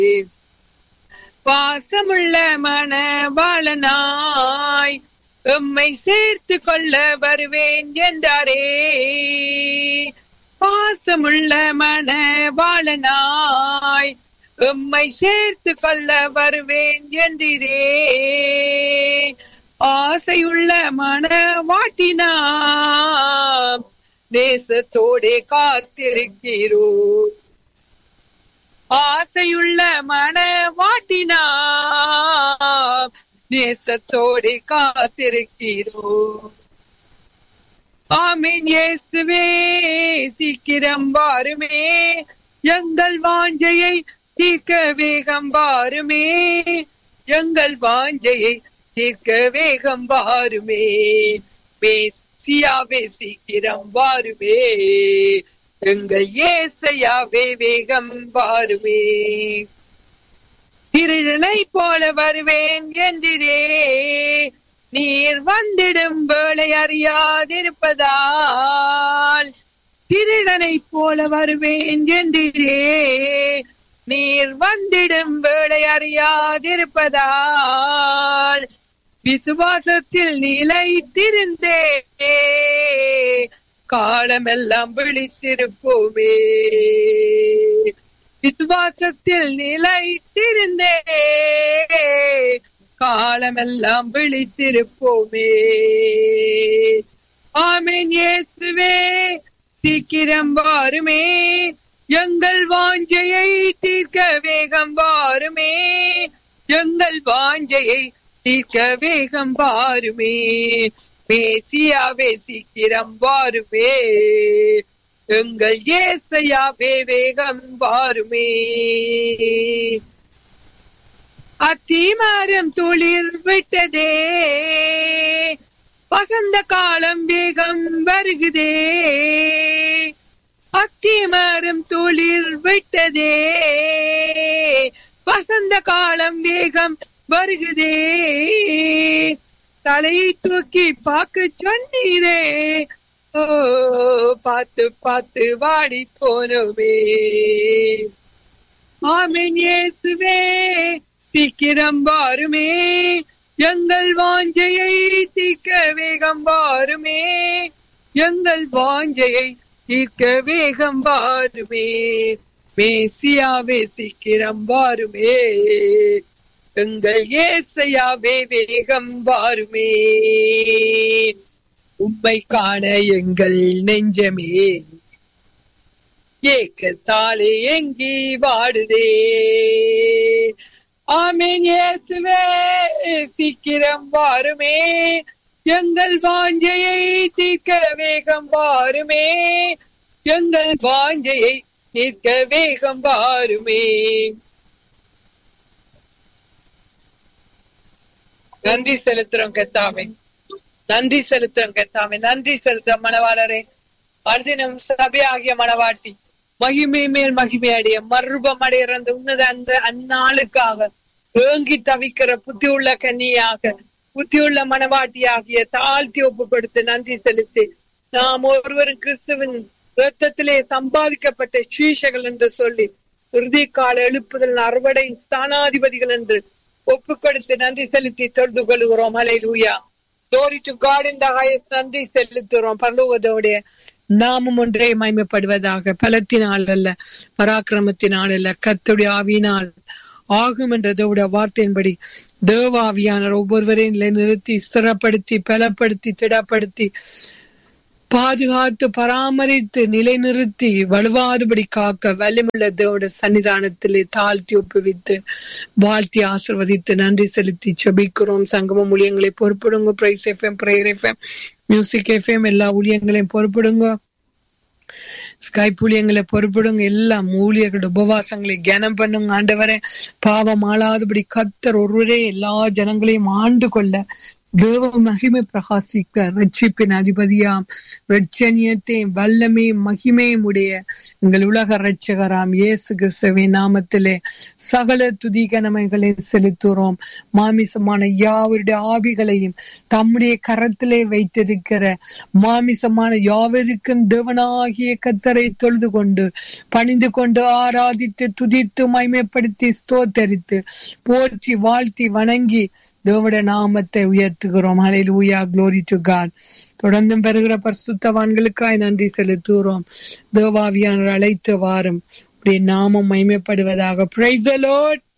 பாசமுள்ள மணவாளனாய் எம்மை சேர்த்து கொள்ள வருவேன் என்றாரே பாசமுள்ள மணவாளனாய் எம்மை சேர்த்து கொள்ள வருவேன் என்றிரே ஆசையுள்ள மணவாட்டினாம் நேசத்தோடே காத்திருக்கிறோம் ஆசையுள்ள மணவாட்டினாம் நேசத்தோடே காத்திருக்கிறோம் ஆமீன் இயேசுவே சீக்கிரம் வாருமே எங்கள் வாஞ்சையை தீர்க்க வேகம் வாருமே எங்கள் வாஞ்சையை தீர்க்க வேகம் வாருமே மேசியாவே சீக்கிரம் வாருமே எங்கள் ஏசையாவே வேகம் வாருமே திருடனை போல வருவேன் என்றிரே நீர் வந்திடும் வேளை அறியாதிருப்பதால் திருடனை போல வருவேன் என்றிரே நீர் வந்திடும் வேளை அறியாதிருப்பதால் விசுவாசத்தில் நிலைத்திருந்தே காலமெல்லாம் விழித்திருப்போமே விசுவாசத்தில் நிலைத்திருந்தே காலமெல்லாம் விழித்திருப்போமே ஆமீன் இயேசுவே சீக்கிரம் வாருமே எங்கள் வாஞ்சையை தீர்க்க வேகம் வாருமே எங்கள் வாஞ்சையை தீர்க்க வேகம் வாருமே மேசியாவே சீக்கிரம் வாருமே எங்கள் ஏசையாவே வேகம் வாருமே அத்திமரம் துளிர் விட்டதே வசந்த காலம் வேகம் வருகுதே அத்திமரம் துளிர் விட்டதே வசந்த காலம் வேகம் வருகுதே தலையை தூக்கி பார்க்க சொன்னீரே ஓ பார்த்து பார்த்து வாடி போனோமே ஆமீன் இயேசுவே சீக்கிரம் வாருமே எங்கள் வாஞ்சையை தீர்க்க வேகம் வாருமே எங்கள் வாஞ்சையை தீர்க்க வேகம் வாருமே மேசியாவே சீக்கிரம் வாருமே எங்கள் ஏசையாவே வேகம் வாருமே உம்மை காண எங்கள் நெஞ்சமே ஏக்கத்தாலே எங்கி வாடுதே ஆமீன் இயேசுவே சீக்கிரம் வாருமே எங்கள் வாஞ்சையை தீர்க்க வேகம் வாருமே எங்கள் வாஞ்சையை தீர்க்க வேகம் வாருமே நன்றி செலுத்துறோம் கத்தாமே நன்றி செலுத்துறோம் கத்தாமே நன்றி செலுத்துறோம் மணவாளரே அர்ஜுனம் சபையாகிய மணவாட்டி மகிமை மேல் மகிமை அடைய மறுபம் அடைகிற அந்த உன்னத அந்த அந்நாளுக்காக ஏங்கி தவிக்கிற புத்தி உள்ள கன்னியாக புத்தி உள்ள மனவாட்டியாகிய தாழ்த்தி ஒப்பு கொடுத்து நன்றி செலுத்தி நாம் ஒருவரும் கிறிஸ்துவின் ரத்தத்திலே சம்பாதிக்கப்பட்ட சீஷகள் என்று சொல்லி இறுதி கால எழுப்புதல் அறுவடை ஸ்தானாதிபதிகள் என்று ஒப்பு கொடுத்து நன்றி செலுத்தி தொழுது கொள்கிறோம் அலை லூயா Glory to God in the highest நன்றி செலுத்துறோம் பரலோகத்தோடைய நாமம் ஒன்றே மயமப்படுவதாக பலத்தினால் அல்ல பராக்கிரமத்தினால் அல்ல கத்துடைய ஆவியினால் ஆகும் என்றதோட வார்த்தையின்படி தேவாவியானர் ஒவ்வொருவரையும் நிலைநிறுத்தி ஸ்திரப்படுத்தி பலப்படுத்தி திடப்படுத்தி பாதுகாத்து பராமரித்து நிலைநிறுத்தி வலுவாதபடி காக்க வலிமுள்ள தேவோட சன்னிதானத்திலே தாழ்த்தி ஒப்புவித்து வாழ்த்தி ஆசிர்வதித்து நன்றி செலுத்தி செபிக்கிறோம் சங்கமம் ஊழியங்களை பொறுப்பிடுங்க praise FM prayer FM music FM எல்லா ஊழியங்களையும் பொறுப்பிடுங்க ஸ்கைப் ஊழியங்களை பொறுப்பிடுங்க எல்லாம் ஊழியர்களோட உபவாசங்களை கனம் பண்ணுங்க ஆண்டவரே பாவம் ஆளாதபடி கத்தர் ஒருவரே எல்லா ஜனங்களையும் ஆண்டு கொள்ள தேவ மகிமை பிரகாசிக்க ரட்சிப்பின் அதிபதியாம் ரட்சணியத்தையும் வல்லமையும் மகிமையும் உடைய எங்கள் உலக ரட்சகராம் இயேசு கிறிஸ்துவின் நாமத்திலே சகல துதிகனமைகளை செலுத்துகிறோம் மாமிசமான யாவருடைய ஆவிகளையும் தம்முடைய கரத்திலே வைத்திருக்கிற மாமிசமான யாவருக்கும் தேவனாகிய கத்தர் கத்தரை தொழுது கொண்டு பணிந்து கொண்டு ஆராதித்து துதித்து மைமைப்படுத்தி ஸ்தோத்தரித்து போற்றி வாழ்த்தி வணங்கி தேவட நாமத்தை உயர்த்துகிறோம் ஹalleluya glory to God தொடர்ந்தும் பெறுகிற பரிசுத்தவான்களுக்காய் நன்றி செலுத்துகிறோம் தேவாவியானவர் அழைத்த வாரம் உடைய நாமம் மைமைப்படுவதாக பிரைஸ் the Lord